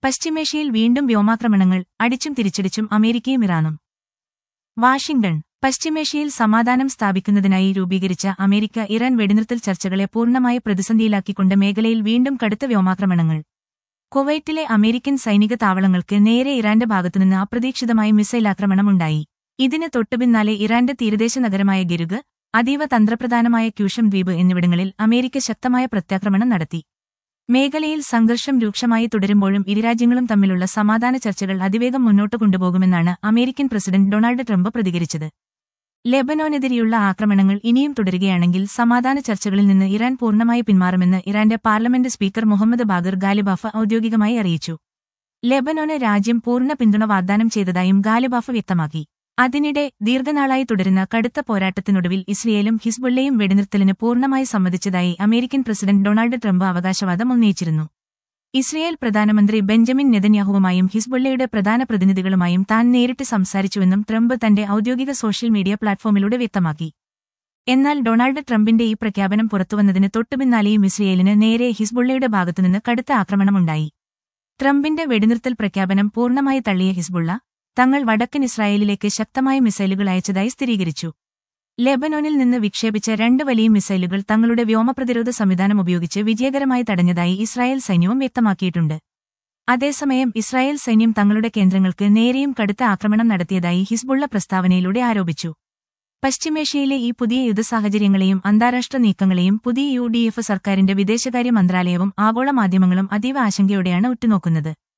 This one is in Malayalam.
പശ്ചിമേഷ്യയിൽ വീണ്ടും വ്യോമാക്രമണങ്ങൾ അടിച്ചും തിരിച്ചടിച്ചും അമേരിക്കയും ഇറാനും വാഷിംഗ്ടൺ പശ്ചിമേഷ്യയിൽ സമാധാനം സ്ഥാപിക്കുന്നതിനായി രൂപീകരിച്ച അമേരിക്ക ഇറാൻ വെടിനിർത്തൽ ചർച്ചകളെ പൂർണ്ണമായ പ്രതിസന്ധിയിലാക്കിക്കൊണ്ട് മേഖലയിൽ വീണ്ടും കടുത്ത വ്യോമാക്രമണങ്ങൾ കുവൈറ്റിലെ അമേരിക്കൻ സൈനിക താവളങ്ങൾക്ക് നേരെ ഇറാന്റെ ഭാഗത്തുനിന്ന് അപ്രതീക്ഷിതമായ മിസൈൽ ആക്രമണമുണ്ടായി ഇതിന് തൊട്ടുപിന്നാലെ ഇറാന്റെ തീരദേശ നഗരമായ ഗിരുഗ് അതീവ തന്ത്രപ്രധാനമായ ക്യൂഷം ദ്വീപ് എന്നിവിടങ്ങളിൽ അമേരിക്ക ശക്തമായ പ്രത്യാക്രമണം നടത്തി മേഖലയിൽ സംഘർഷം രൂക്ഷമായി തുടരുമ്പോഴും ഇരുരാജ്യങ്ങളും തമ്മിലുള്ള സമാധാന ചർച്ചകൾ അതിവേഗം മുന്നോട്ട് കൊണ്ടുപോകുമെന്നാണ് അമേരിക്കൻ പ്രസിഡന്റ് ഡൊണാൾഡ് ട്രംപ് പ്രതികരിച്ചത് ലെബനോനെതിരെയുള്ള ആക്രമണങ്ങൾ ഇനിയും തുടരുകയാണെങ്കിൽ സമാധാന ചർച്ചകളിൽ നിന്ന് ഇറാൻ പൂർണ്ണമായി പിന്മാറുമെന്ന് ഇറാന്റെ parliament speaker Mohammad Bagher Ghalibaf ഔദ്യോഗികമായി അറിയിച്ചു ലെബനോന് രാജ്യം പൂർണ്ണ പിന്തുണ വാഗ്ദാനം ചെയ്തതായും ഗാലിബാഫ് വ്യക്തമാക്കി അതിനിടെ ദീർഘനാളായി തുടരുന്ന കടുത്ത പോരാട്ടത്തിനൊടുവിൽ ഇസ്രയേലും ഹിസ്ബുള്ളയും വെടിനിർത്തലിന് പൂർണ്ണമായി സമ്മതിച്ചതായി അമേരിക്കൻ പ്രസിഡന്റ് ഡൊണാൾഡ് ട്രംപ് അവകാശവാദം ഉന്നയിച്ചിരുന്നു ഇസ്രയേൽ പ്രധാനമന്ത്രി ബെഞ്ചമിൻ നെതന്യാഹുവുമായും ഹിസ്ബുള്ളയുടെ പ്രധാന പ്രതിനിധികളുമായും താൻ നേരിട്ട് സംസാരിച്ചുവെന്നും ട്രംപ് തന്റെ ഔദ്യോഗിക സോഷ്യൽ മീഡിയ പ്ലാറ്റ്ഫോമിലൂടെ വ്യക്തമാക്കി എന്നാൽ ഡൊണാൾഡ് ട്രംപിന്റെ ഈ പ്രഖ്യാപനം പുറത്തുവന്നതിന് തൊട്ടുപിന്നാലെയും ഇസ്രയേലിന് നേരെ ഹിസ്ബുള്ളയുടെ ഭാഗത്തുനിന്ന് കടുത്ത ആക്രമണമുണ്ടായി ട്രംപിന്റെ വെടിനിർത്തൽ പ്രഖ്യാപനം പൂർണ്ണമായി തള്ളിയ ഹിസ്ബുള്ള തങ്ങൾ വടക്കൻ ഇസ്രായേലിലേക്ക് ശക്തമായ മിസൈലുകൾ അയച്ചതായി സ്ഥിരീകരിച്ചു ലെബനോനിൽ നിന്ന് വിക്ഷേപിച്ച രണ്ട് വലിയ മിസൈലുകൾ തങ്ങളുടെ വ്യോമപ്രതിരോധ സംവിധാനം ഉപയോഗിച്ച് വിജയകരമായി തടഞ്ഞതായി ഇസ്രായേൽ സൈന്യവും വ്യക്തമാക്കിയിട്ടുണ്ട് അതേസമയം ഇസ്രായേൽ സൈന്യം തങ്ങളുടെ കേന്ദ്രങ്ങൾക്ക് നേരെയും കടുത്ത ആക്രമണം നടത്തിയതായി ഹിസ്ബുള്ള പ്രസ്താവനയിലൂടെ ആരോപിച്ചു പശ്ചിമേഷ്യയിലെ ഈ പുതിയ യുദ്ധസാഹചര്യങ്ങളെയും അന്താരാഷ്ട്ര നീക്കങ്ങളെയും പുതിയ യു ഡി എഫ് സർക്കാരിന്റെ വിദേശകാര്യ മന്ത്രാലയവും ആഗോള മാധ്യമങ്ങളും അതീവ ആശങ്കയോടെയാണ് ഉറ്റുനോക്കുന്നത്